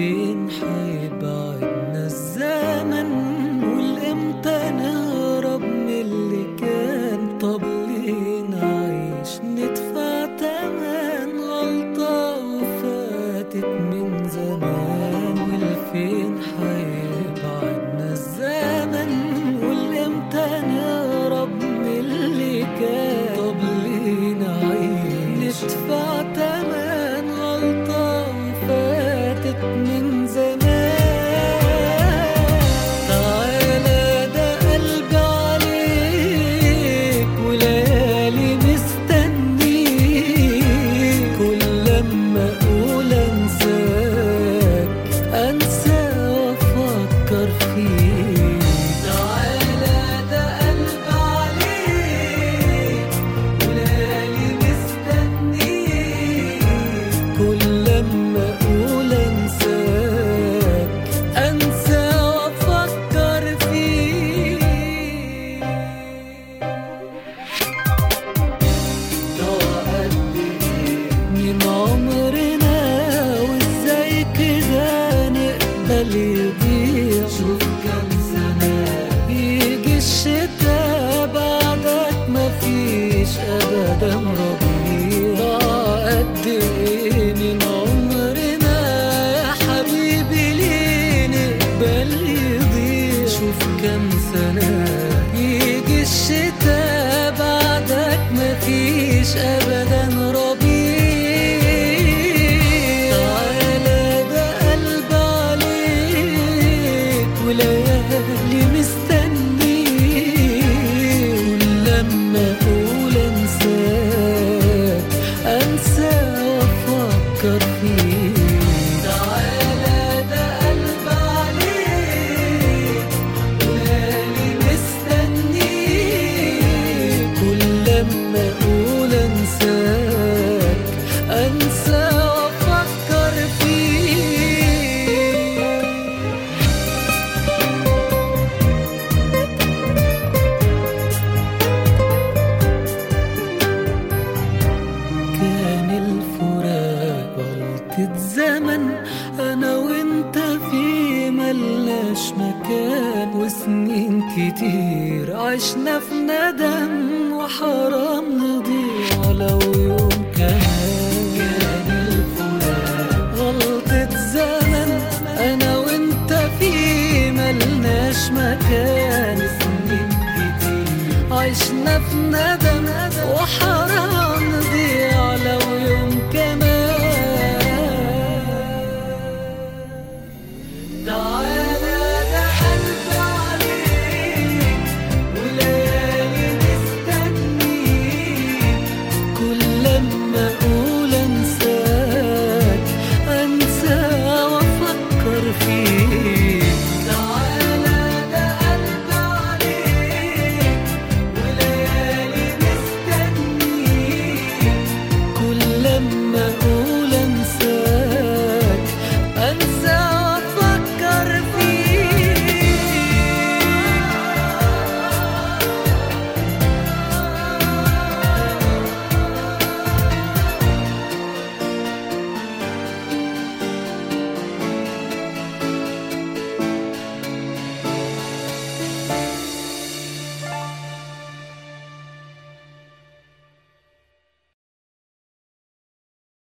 والفين حيبعدنا الزمن والامتى نهرب من اللي كان طب ليه نعيش ندفع تمن غلطة وفاتت من زمان والفين حيبعدنا الزمن والامتى نهرب من اللي كان طب ليه نعيش ندفع تمن غلطة وفاتت من زمان تعالى ده قلبي عليك وليالي مستنيك كل لما اقول انساك انسى وافكر فيك تعالى ده قلبي عليك وليالي مستنيك كل لما اقول انساك انسى وافكر فيك من عمرنا وازاي كده نقبل يضيع شوف كام سنة يجي الشتا بعدك مفيش أبدا ربيع قد إيه من عمرنا يا حبيبي ليه نقبل يضيع شوف كام سنة يجي الشتا بعدك مفيش أبدا ربيع تعالى ده قلب عليك وليالي مستنيك ولما أقول أنساك أنسى وأفكر فيك تعالى ده قلب عليك وليالي مستنيك كل لما اقول انساك انسى وافكر فيك كان الفراق غلطة زمن أنا وأنت في ملناش مكان وسنين كتير عشنا في ندم وحرام نضيع ولو يوم كمان كان الفراق غلطة زمن أنا وأنت في ملناش مكان سنين كتير عشنا في ندم وحرام